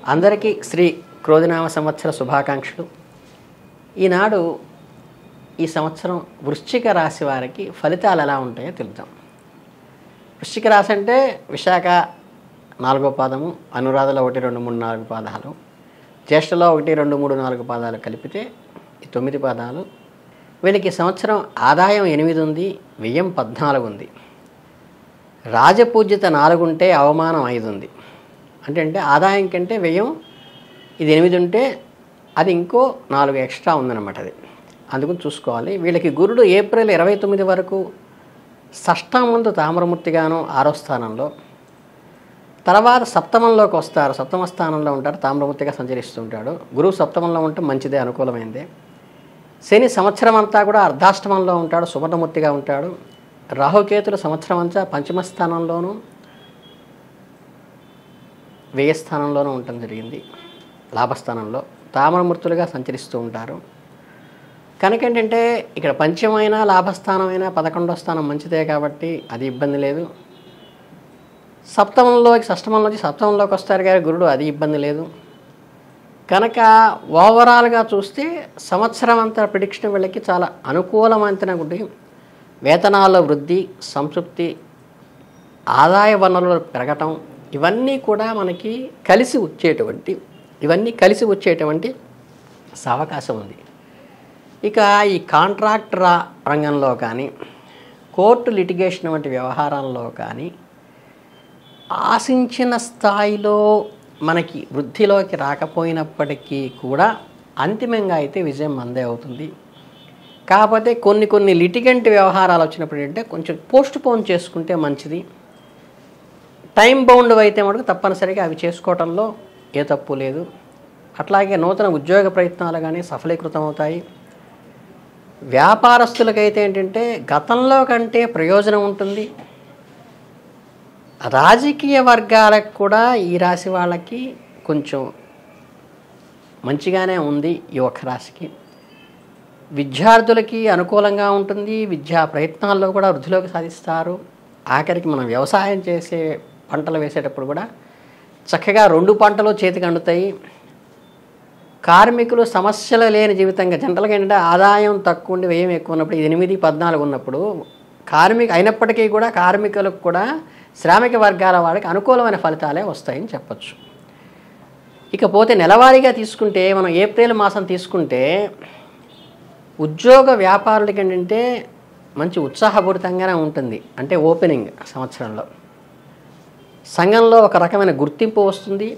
అందరికీ శ్రీ క్రోధినామ సంవత్సర శుభాకాంక్షలు ఈనాడు ఈ సంవత్సరం వృశ్చిక రాశి వారికి ఫలితాలు ఎలా ఉంటాయో తెలుద్దాం వృశ్చిక రాశి అంటే విశాఖ నాలుగో పాదము అనురాధలో ఒకటి రెండు మూడు నాలుగు పాదాలు జ్యేష్ఠలో ఒకటి రెండు మూడు నాలుగు పాదాలు కలిపితే ఈ తొమ్మిది పాదాలు వీళ్ళకి ఈ సంవత్సరం ఆదాయం ఎనిమిది ఉంది వ్యయం పద్నాలుగు ఉంది రాజపూజ్యత నాలుగు ఉంటే అవమానం ఐదు ఉంది అంటే అంటే ఆదాయం కంటే వ్యయం ఇది ఎనిమిది ఉంటే అది ఇంకో నాలుగు ఎక్స్ట్రా ఉందన్నమాట అది అందుకని చూసుకోవాలి వీళ్ళకి గురుడు ఏప్రిల్ ఇరవై తొమ్మిది వరకు షష్టామందు తామ్రమూర్తిగాను ఆరో స్థానంలో తర్వాత సప్తమంలోకి వస్తారు సప్తమ స్థానంలో ఉంటారు తామ్రమూర్తిగా సంచరిస్తుంటాడు గురువు సప్తమంలో ఉంటే మంచిదే అనుకూలమైందే శని సంవత్సరం అంతా కూడా అర్ధాష్టమంలో ఉంటాడు సువర్ణమూర్తిగా ఉంటాడు రాహుకేతులు సంవత్సరం అంతా పంచమ స్థానంలోనూ వ్యయ స్థానంలోనూ ఉండటం జరిగింది లాభస్థానంలో తామరమూర్తులుగా సంచరిస్తూ ఉంటారు కనుక ఏంటంటే ఇక్కడ పంచమైన లాభస్థానమైన పదకొండో స్థానం మంచిదే కాబట్టి అది ఇబ్బంది లేదు సప్తమంలోకి షష్టమంలోకి సప్తమంలోకి వస్తారు కానీ గురుడు అది ఇబ్బంది లేదు కనుక ఓవరాల్గా చూస్తే సంవత్సరం అంతా ప్రిడిక్షన్ వీళ్ళకి చాలా అనుకూలమైన గుడి వేతనాల వృద్ధి సంతృప్తి ఆదాయ వనరులు పెరగటం ఇవన్నీ కూడా మనకి కలిసి వచ్చేటువంటి ఇవన్నీ కలిసి వచ్చేటువంటి అవకాశం ఉంది ఇక ఈ కాంట్రాక్ట్ రా రంగంలో కానీ కోర్టు లిటిగేషన్ వంటి వ్యవహారాల్లో కానీ ఆశించిన స్థాయిలో మనకి వృద్ధిలోకి రాకపోయినప్పటికీ కూడా అంతిమంగా అయితే విజయం మందే అవుతుంది కాకపోతే కొన్ని కొన్ని లిటిగెంట్ వ్యవహారాలు వచ్చినప్పుడు ఏంటంటే కొంచెం పోస్ట్ పోన్ చేసుకుంటే మంచిది టైం బౌండ్ అయితే మటుకు తప్పనిసరిగా అవి చేసుకోవటంలో ఏ తప్పు లేదు అట్లాగే నూతన ఉద్యోగ ప్రయత్నాలు కానీ సఫలీకృతం అవుతాయి వ్యాపారస్తులకైతే ఏంటంటే గతంలో కంటే ప్రయోజనం ఉంటుంది రాజకీయ వర్గాలకు కూడా ఈ రాశి వాళ్ళకి కొంచెం మంచిగానే ఉంది ఈ ఒక్క రాశికి విద్యార్థులకి అనుకూలంగా ఉంటుంది విద్యా ప్రయత్నాల్లో కూడా వృద్ధిలోకి సాధిస్తారు ఆఖరికి మనం వ్యవసాయం చేసే పంటలు వేసేటప్పుడు కూడా చక్కగా రెండు పంటలు చేతికి అందుతాయి కార్మికులు సమస్యలు లేని జీవితంగా జనరల్గా ఏంటంటే ఆదాయం తక్కువ ఉండి వ్యయం ఎక్కువ ఉన్నప్పుడు ఇది ఎనిమిది పద్నాలుగు ఉన్నప్పుడు కార్మిక అయినప్పటికీ కూడా కార్మికులకు కూడా శ్రామిక వర్గాల వాళ్ళకి అనుకూలమైన ఫలితాలే వస్తాయని చెప్పచ్చు ఇకపోతే నెలవారీగా తీసుకుంటే మనం ఏప్రిల్ మాసం తీసుకుంటే ఉద్యోగ వ్యాపారులకి ఏంటంటే మంచి ఉత్సాహపూరితంగానే ఉంటుంది అంటే ఓపెనింగ్ సంవత్సరంలో సంఘంలో ఒక రకమైన గుర్తింపు వస్తుంది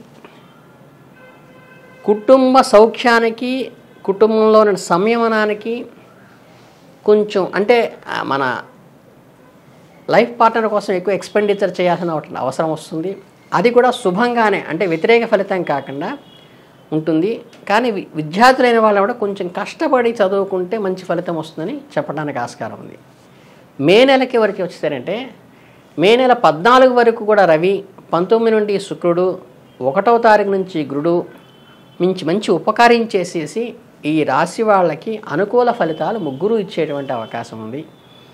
కుటుంబ సౌఖ్యానికి కుటుంబంలోని సంయమనానికి కొంచెం అంటే ఆ, మన లైఫ్ పార్ట్నర్ కోసం ఎక్కువ ఎక్స్పెండిచర్ చేయాల్సిన అవసరం వస్తుంది అది కూడా శుభంగానే అంటే వ్యతిరేక ఫలితం కాకుండా ఉంటుంది కానీ వి- విద్యార్థులైన వాళ్ళు కూడా కొంచెం కష్టపడి చదువుకుంటే మంచి ఫలితం వస్తుందని చెప్పడానికి ఆస్కారం ఉంది మే నెలకి వరకు వచ్చేసారంటే మే నెల పద్నాలుగు వరకు కూడా రవి పంతొమ్మిది నుండి శుక్రుడు ఒకటవ తారీఖు నుంచి గురుడు మించి మంచి ఉపకారం చేసేసి ఈ రాశి వాళ్ళకి అనుకూల ఫలితాలు ముగ్గురు ఇచ్చేటువంటి అవకాశం ఉంది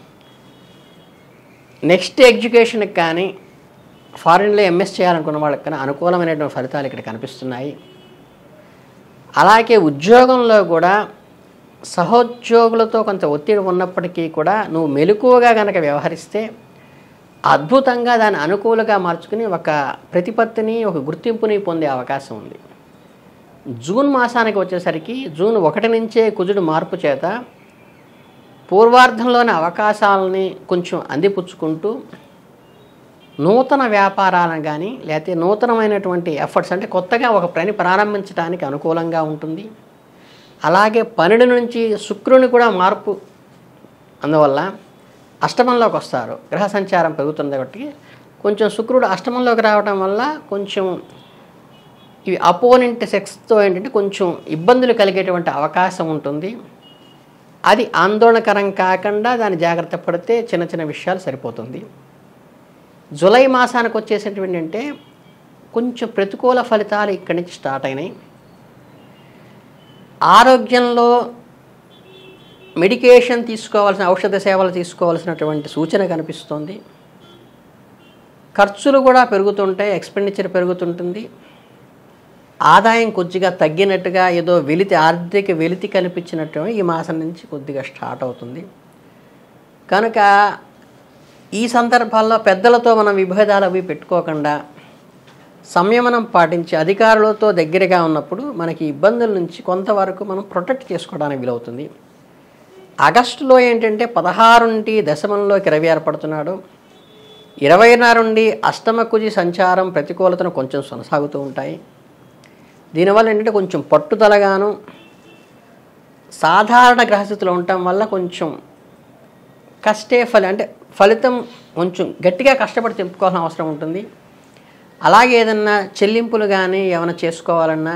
నెక్స్ట్ ఎడ్యుకేషన్కి కానీ ఫారిన్లో ఎంఎస్ చేయాలనుకున్న వాళ్ళకి కానీ అనుకూలమైనటువంటి ఫలితాలు ఇక్కడ కనిపిస్తున్నాయి అలాగే ఉద్యోగంలో కూడా సహోద్యోగులతో కొంత ఒత్తిడి ఉన్నప్పటికీ కూడా నువ్వు మెలకువగా కనుక వ్యవహరిస్తే అద్భుతంగా దాన్ని అనుకూలంగా మార్చుకుని ఒక ప్రతిపత్తిని ఒక గుర్తింపుని పొందే అవకాశం ఉంది జూన్ మాసానికి వచ్చేసరికి జూన్ ఒకటి నుంచే కుజుడు మార్పు చేత పూర్వార్ధంలోని అవకాశాలని కొంచెం అందిపుచ్చుకుంటూ నూతన వ్యాపారాలను కానీ లేకపోతే నూతనమైనటువంటి ఎఫర్ట్స్ అంటే కొత్తగా ఒక పని ప్రారంభించడానికి అనుకూలంగా ఉంటుంది అలాగే పన్నెండు నుంచి శుక్రుని కూడా మార్పు అందువల్ల అష్టమంలోకి వస్తారు గ్రహ సంచారం పెరుగుతుంది కాబట్టి కొంచెం శుక్రుడు అష్టమంలోకి రావడం వల్ల కొంచెం ఇవి అపోనెంట్ సెక్స్తో ఏంటంటే కొంచెం ఇబ్బందులు కలిగేటువంటి అవకాశం ఉంటుంది అది ఆందోళనకరం కాకుండా దాన్ని జాగ్రత్త పడితే చిన్న చిన్న విషయాలు సరిపోతుంది జూలై మాసానికి వచ్చేసేటువంటి అంటే కొంచెం ప్రతికూల ఫలితాలు ఇక్కడి నుంచి స్టార్ట్ అయినాయి ఆరోగ్యంలో మెడికేషన్ తీసుకోవాల్సిన ఔషధ సేవలు తీసుకోవాల్సినటువంటి సూచన కనిపిస్తోంది ఖర్చులు కూడా పెరుగుతుంటాయి ఎక్స్పెండిచర్ పెరుగుతుంటుంది ఆదాయం కొద్దిగా తగ్గినట్టుగా ఏదో వెలితి ఆర్థిక వెలితి కనిపించినట్టు ఈ మాసం నుంచి కొద్దిగా స్టార్ట్ అవుతుంది కనుక ఈ సందర్భాల్లో పెద్దలతో మనం విభేదాలు అవి పెట్టుకోకుండా సంయమనం పాటించి అధికారులతో దగ్గరగా ఉన్నప్పుడు మనకి ఇబ్బందుల నుంచి కొంతవరకు మనం ప్రొటెక్ట్ చేసుకోవడానికి వీలవుతుంది ఆగస్టులో ఏంటంటే పదహారు నుండి దశమంలోకి రవి ఏర్పడుతున్నాడు ఇరవైన నుండి అష్టమ కుజి సంచారం ప్రతికూలతను కొంచెం కొనసాగుతూ ఉంటాయి దీనివల్ల ఏంటంటే కొంచెం పట్టుదలగాను సాధారణ గ్రహస్థితిలో ఉండటం వల్ల కొంచెం కష్టే ఫలి అంటే ఫలితం కొంచెం గట్టిగా కష్టపడి తెంపుకోవాల్సిన అవసరం ఉంటుంది అలాగే ఏదన్నా చెల్లింపులు కానీ ఏమైనా చేసుకోవాలన్నా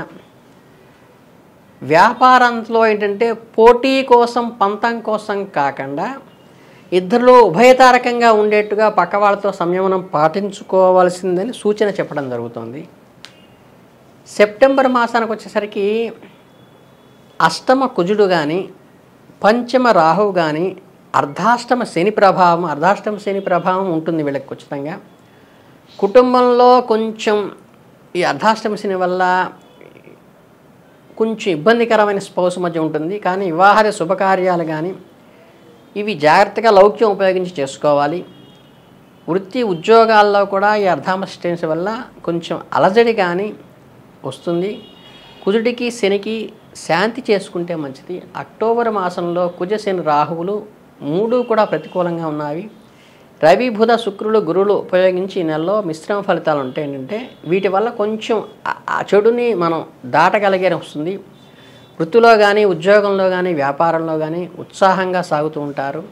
వ్యాపారంలో ఏంటంటే పోటీ కోసం పంతం కోసం కాకుండా ఇద్దరిలో ఉభయతారకంగా ఉండేట్టుగా పక్క వాళ్ళతో సంయమనం పాటించుకోవాల్సిందని సూచన చెప్పడం జరుగుతుంది సెప్టెంబర్ మాసానికి వచ్చేసరికి అష్టమ కుజుడు కానీ పంచమ రాహువు కానీ అర్ధాష్టమ శని ప్రభావం అర్ధాష్టమ శని ప్రభావం ఉంటుంది వీళ్ళకి ఖచ్చితంగా కుటుంబంలో కొంచెం ఈ అర్ధాష్టమ శని వల్ల కొంచెం ఇబ్బందికరమైన స్పౌస్ మధ్య ఉంటుంది కానీ వివాహాల శుభకార్యాలు కానీ ఇవి జాగ్రత్తగా లౌక్యం ఉపయోగించి చేసుకోవాలి వృత్తి ఉద్యోగాల్లో కూడా ఈ అర్ధామస్టెన్స్ వల్ల కొంచెం అలజడి కానీ వస్తుంది కుజుడికి శనికి శాంతి చేసుకుంటే మంచిది అక్టోబర్ మాసంలో కుజ శని రాహువులు మూడు కూడా ప్రతికూలంగా ఉన్నవి రవి బుధ శుక్రులు గురువులు ఉపయోగించి ఈ నెలలో మిశ్రమ ఫలితాలు ఉంటాయి ఏంటంటే వీటి వల్ల కొంచెం ఆ- ఆ చెడుని మనం దాటగలిగే వస్తుంది వృత్తిలో కానీ ఉద్యోగంలో కానీ వ్యాపారంలో కానీ ఉత్సాహంగా సాగుతూ ఉంటారు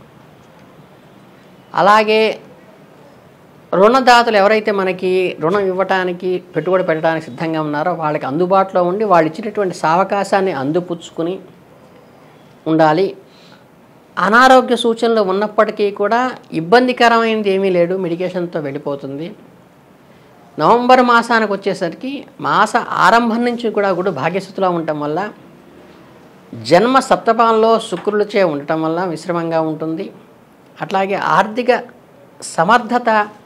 అలాగే రుణదాతలు ఎవరైతే మనకి రుణం ఇవ్వటానికి పెట్టుబడి పెట్టడానికి సిద్ధంగా ఉన్నారో వాళ్ళకి అందుబాటులో ఉండి వాళ్ళు ఇచ్చినటువంటి సావకాశాన్ని అందిపుచ్చుకుని ఉండాలి అనారోగ్య సూచనలు ఉన్నప్పటికీ కూడా ఇబ్బందికరమైనది ఏమీ లేడు మెడికేషన్తో వెళ్ళిపోతుంది నవంబర్ మాసానికి వచ్చేసరికి మాస ఆరంభం నుంచి కూడా గుడు భాగ్యస్థితిలో ఉండటం వల్ల జన్మ సప్తపాంలో శుక్రులచే ఉండటం వల్ల మిశ్రమంగా ఉంటుంది అట్లాగే ఆర్థిక సమర్థత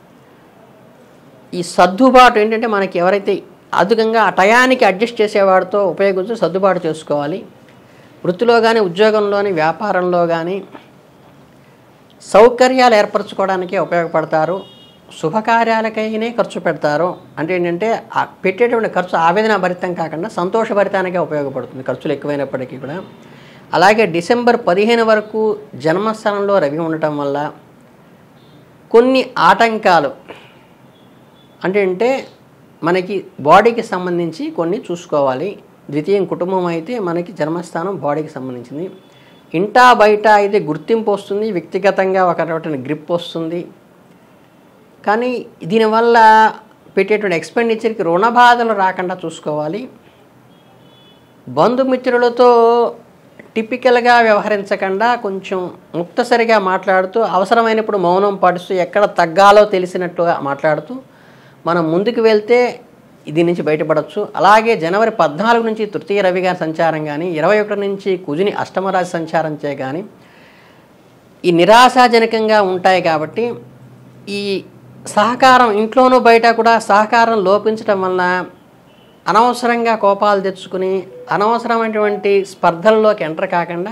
ఈ సర్దుబాటు ఏంటంటే మనకి ఎవరైతే అధికంగా ఆ టయానికి అడ్జస్ట్ చేసేవాడితో ఉపయోగించి సర్దుబాటు చేసుకోవాలి వృత్తిలో కానీ ఉద్యోగంలోని వ్యాపారంలో కానీ సౌకర్యాలు ఏర్పరచుకోవడానికే ఉపయోగపడతారు శుభకార్యాలకైనే ఖర్చు పెడతారు అంటే ఏంటంటే ఆ పెట్టేటువంటి ఖర్చు ఆవేదన భరితం కాకుండా సంతోషభరితానికే ఉపయోగపడుతుంది ఖర్చులు ఎక్కువైనప్పటికీ కూడా అలాగే డిసెంబర్ పదిహేను వరకు జన్మస్థానంలో రవి ఉండటం వల్ల కొన్ని ఆటంకాలు అంటే అంటే మనకి బాడీకి సంబంధించి కొన్ని చూసుకోవాలి ద్వితీయం కుటుంబం అయితే మనకి జన్మస్థానం బాడీకి సంబంధించింది ఇంటా బయట అయితే గుర్తింపు వస్తుంది వ్యక్తిగతంగా ఒక రకమైన గ్రిప్ వస్తుంది కానీ దీనివల్ల పెట్టేటువంటి ఎక్స్పెండిచర్కి రుణ బాధలు రాకుండా చూసుకోవాలి బంధుమిత్రులతో టిపికల్గా వ్యవహరించకుండా కొంచెం ముక్తసరిగా మాట్లాడుతూ అవసరమైనప్పుడు మౌనం పాటిస్తూ ఎక్కడ తగ్గాలో తెలిసినట్టుగా మాట్లాడుతూ మనం ముందుకు వెళ్తే దీని నుంచి బయటపడవచ్చు అలాగే జనవరి పద్నాలుగు నుంచి తృతీయ రవి గారి సంచారం కానీ ఇరవై ఒకటి నుంచి కుజుని అష్టమరాశి సంచారం చే కానీ ఈ నిరాశాజనకంగా ఉంటాయి కాబట్టి ఈ సహకారం ఇంట్లోనూ బయట కూడా సహకారం లోపించడం వలన అనవసరంగా కోపాలు తెచ్చుకుని అనవసరమైనటువంటి స్పర్ధల్లోకి ఎంటర్ కాకుండా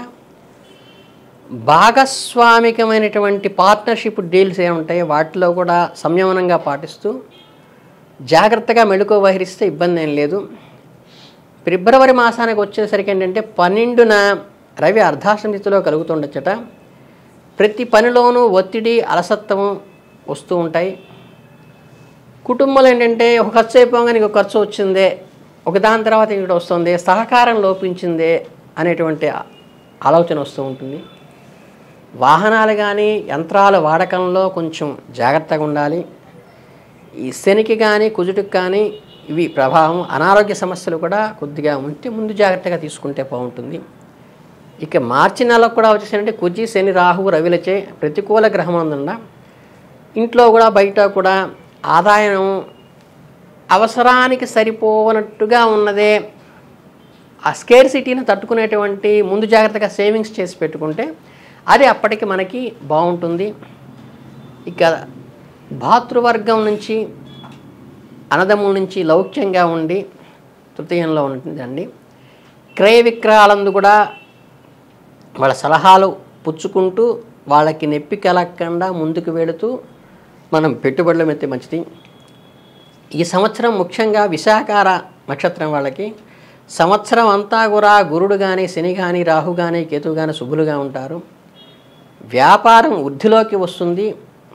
భాగస్వామికమైనటువంటి పార్ట్నర్షిప్ డీల్స్ ఏ ఉంటాయో వాటిలో కూడా సంయమనంగా పాటిస్తూ జాగ్రత్తగా మెళుకు వహిస్తే ఇబ్బంది ఏం లేదు ఫిబ్రవరి మాసానికి వచ్చేసరికి ఏంటంటే పన్నెండున రవి అర్ధాష్టమ స్థితిలో కలుగుతుండొచ్చట ప్రతి పనిలోనూ ఒత్తిడి అలసత్వము వస్తూ ఉంటాయి కుటుంబంలో ఏంటంటే ఒక ఖర్చు అయిపోగానే ఇంకో ఖర్చు వచ్చిందే ఒక దాని తర్వాత ఇంకోటి వస్తుంది సహకారం లోపించిందే అనేటువంటి ఆలోచన వస్తూ ఉంటుంది వాహనాలు కానీ యంత్రాల వాడకంలో కొంచెం జాగ్రత్తగా ఉండాలి ఈ శనికి కానీ కుజుడికి కానీ ఇవి ప్రభావం అనారోగ్య సమస్యలు కూడా కొద్దిగా ఉంటే ముందు జాగ్రత్తగా తీసుకుంటే బాగుంటుంది ఇక మార్చి నెలకు కూడా వచ్చేసంటే కుజి శని రాహు రవిలచే ప్రతికూల గ్రహం అందుండ ఇంట్లో కూడా బయట కూడా ఆదాయం అవసరానికి సరిపోనట్టుగా ఉన్నదే ఆ స్కేర్ సిటీని తట్టుకునేటువంటి ముందు జాగ్రత్తగా సేవింగ్స్ చేసి పెట్టుకుంటే అది అప్పటికి మనకి బాగుంటుంది ఇక భాతృవర్గం నుంచి అన్నదమ్ముల నుంచి లౌక్యంగా ఉండి తృతీయంలో ఉంటుందండి క్రయ విక్రయాలందు కూడా వాళ్ళ సలహాలు పుచ్చుకుంటూ వాళ్ళకి నొప్పి కలగకుండా ముందుకు వెళుతూ మనం పెట్టుబడులు మెత్తే మంచిది ఈ సంవత్సరం ముఖ్యంగా విశాఖార నక్షత్రం వాళ్ళకి సంవత్సరం అంతా కూడా గురుడు కానీ శని కానీ రాహు కానీ కేతు కానీ శుభులుగా ఉంటారు వ్యాపారం వృద్ధిలోకి వస్తుంది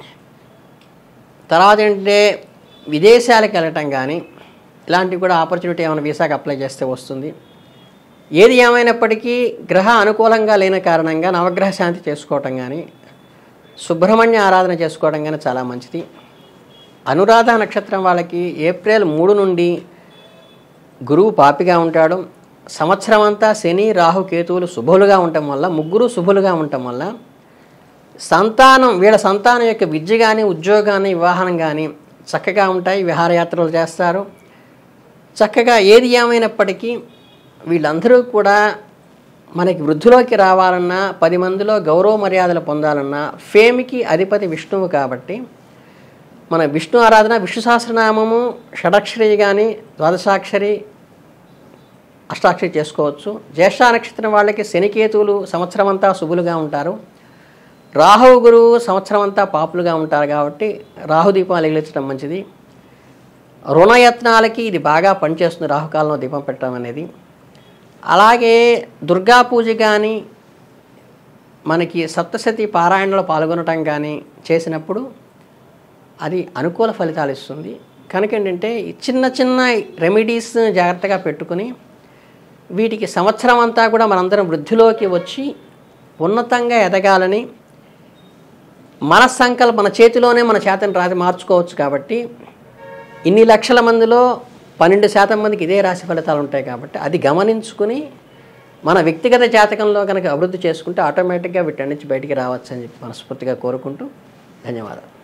తర్వాత ఏంటంటే విదేశాలకు వెళ్ళటం కానీ ఇలాంటివి కూడా ఆపర్చునిటీ ఏమైనా వీసాకి అప్లై చేస్తే వస్తుంది ఏది ఏమైనప్పటికీ గ్రహ అనుకూలంగా లేని కారణంగా నవగ్రహ శాంతి చేసుకోవటం కానీ సుబ్రహ్మణ్య ఆరాధన చేసుకోవడం కానీ చాలా మంచిది అనురాధ నక్షత్రం వాళ్ళకి ఏప్రిల్ మూడు నుండి గురువు పాపిగా ఉంటాడు సంవత్సరం అంతా శని రాహు కేతువులు శుభులుగా ఉండటం వల్ల ముగ్గురు శుభులుగా ఉండటం వల్ల సంతానం వీళ్ళ సంతానం యొక్క విద్య కానీ ఉద్యోగాన్ని వివాహం కానీ చక్కగా ఉంటాయి విహారయాత్రలు చేస్తారు చక్కగా ఏది ఏమైనప్పటికీ వీళ్ళందరూ కూడా మనకి వృద్ధిలోకి రావాలన్నా పది మందిలో గౌరవ మర్యాదలు పొందాలన్నా ఫేమ్కి అధిపతి విష్ణువు కాబట్టి మన విష్ణు ఆరాధన విష్ణు సహస్రనామము షడక్షరి కానీ ద్వాదశాక్షరి అష్టాక్షరి చేసుకోవచ్చు జ్యేష్ఠ నక్షత్రం వాళ్ళకి శనికేతువులు సంవత్సరం అంతా శుభులుగా ఉంటారు రాహువు గురువు సంవత్సరం అంతా పాపులుగా ఉంటారు కాబట్టి రాహు దీపాలు వెలిగించడం మంచిది రుణయత్నాలకి ఇది బాగా పనిచేస్తుంది రాహుకాలంలో దీపం పెట్టడం అనేది అలాగే దుర్గా పూజ కానీ మనకి సప్తశతి పారాయణలో పాల్గొనటం కానీ చేసినప్పుడు అది అనుకూల ఫలితాలు ఇస్తుంది కనుక ఏంటంటే ఈ చిన్న చిన్న రెమెడీస్ జాగ్రత్తగా పెట్టుకుని వీటికి సంవత్సరం అంతా కూడా మనందరం వృద్ధిలోకి వచ్చి ఉన్నతంగా ఎదగాలని మన సంకల్ప మన చేతిలోనే మన చేతను రాసి మార్చుకోవచ్చు కాబట్టి ఇన్ని లక్షల మందిలో పన్నెండు శాతం మందికి ఇదే రాశి ఫలితాలు ఉంటాయి కాబట్టి అది గమనించుకుని మన వ్యక్తిగత జాతకంలో కనుక అభివృద్ధి చేసుకుంటే ఆటోమేటిక్గా వీటి నుంచి బయటికి రావచ్చు అని చెప్పి మనస్ఫూర్తిగా కోరుకుంటూ ధన్యవాదాలు